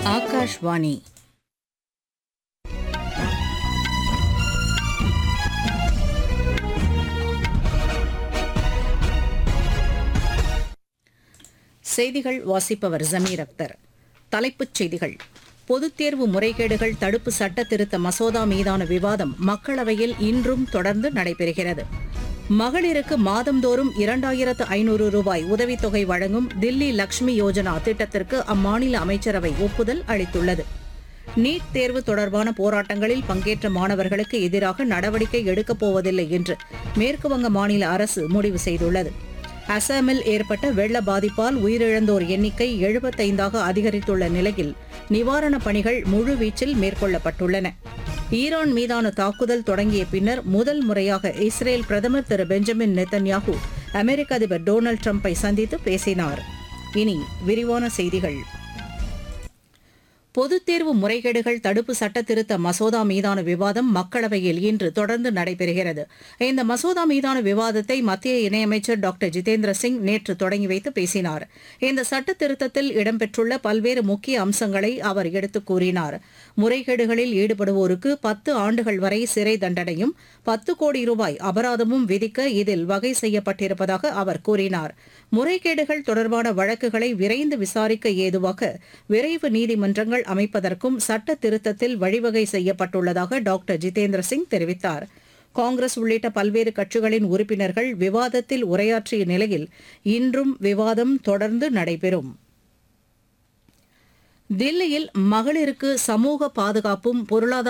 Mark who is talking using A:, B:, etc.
A: ஆகாஷ்வாணி செய்திகள் வாசிப்பவர் ஜமீர் அக்தர் தலைப்புச் செய்திகள் பொதுத் தேர்வு முறைகேடுகள் தடுப்பு சட்ட திருத்த மசோதா மீதான விவாதம் மக்களவையில் இன்றும் தொடர்ந்து நடைபெறுகிறது மகளிருக்கு மாதந்தோறும் இரண்டாயிரத்து ஐநூறு ரூபாய் உதவித்தொகை வழங்கும் தில்லி லக்ஷ்மி யோஜனா திட்டத்திற்கு அம்மாநில அமைச்சரவை ஒப்புதல் அளித்துள்ளது நீட் தேர்வு தொடர்பான போராட்டங்களில் பங்கேற்ற மாணவர்களுக்கு எதிராக நடவடிக்கை எடுக்கப் போவதில்லை என்று மேற்குவங்க மாநில அரசு முடிவு செய்துள்ளது அசாமில் ஏற்பட்ட வெள்ள பாதிப்பால் உயிரிழந்தோர் எண்ணிக்கை எழுபத்தைந்தாக அதிகரித்துள்ள நிலையில் நிவாரணப் பணிகள் முழுவீச்சில் மேற்கொள்ளப்பட்டுள்ளன ஈரான் மீதான தாக்குதல் தொடங்கிய பின்னர் முதல் முறையாக இஸ்ரேல் பிரதமர் திரு பெஞ்சமின் நெத்தன்யாகு அமெரிக்க அதிபர் டொனால்டு டிரம்பை சந்தித்து பேசினார் இனி விரிவான செய்திகள் பொதுத் தேர்வு முறைகேடுகள் தடுப்பு சட்ட திருத்த மசோதா மீதான விவாதம் மக்களவையில் இன்று தொடர்ந்து நடைபெறுகிறது இந்த மசோதா மீதான விவாதத்தை மத்திய இணையமைச்சர் டாக்டர் ஜிதேந்திர சிங் நேற்று தொடங்கி வைத்து பேசினார் இந்த சட்ட திருத்தத்தில் இடம்பெற்றுள்ள பல்வேறு முக்கிய அம்சங்களை அவர் எடுத்துக் கூறினார் முறைகேடுகளில் ஈடுபடுவோருக்கு பத்து ஆண்டுகள் வரை சிறை தண்டனையும் பத்து கோடி ரூபாய் அபராதமும் விதிக்க இதில் வகை செய்யப்பட்டிருப்பதாக அவர் கூறினார் முறைகேடுகள் தொடர்பான வழக்குகளை விரைந்து விசாரிக்க ஏதுவாக விரைவு நீதிமன்றங்கள் அமைப்பதற்கும் சட்ட திருத்தத்தில் வழிவகை செய்யப்பட்டுள்ளதாக டாக்டர் ஜிதேந்திர சிங் தெரிவித்தார் காங்கிரஸ் உள்ளிட்ட பல்வேறு கட்சிகளின் உறுப்பினர்கள் விவாதத்தில் உரையாற்றிய நிலையில் இன்றும் விவாதம் தொடர்ந்து நடைபெறும் தில்லியில் மகளிருக்கு சமூக பாதுகாப்பும் பொருளாதார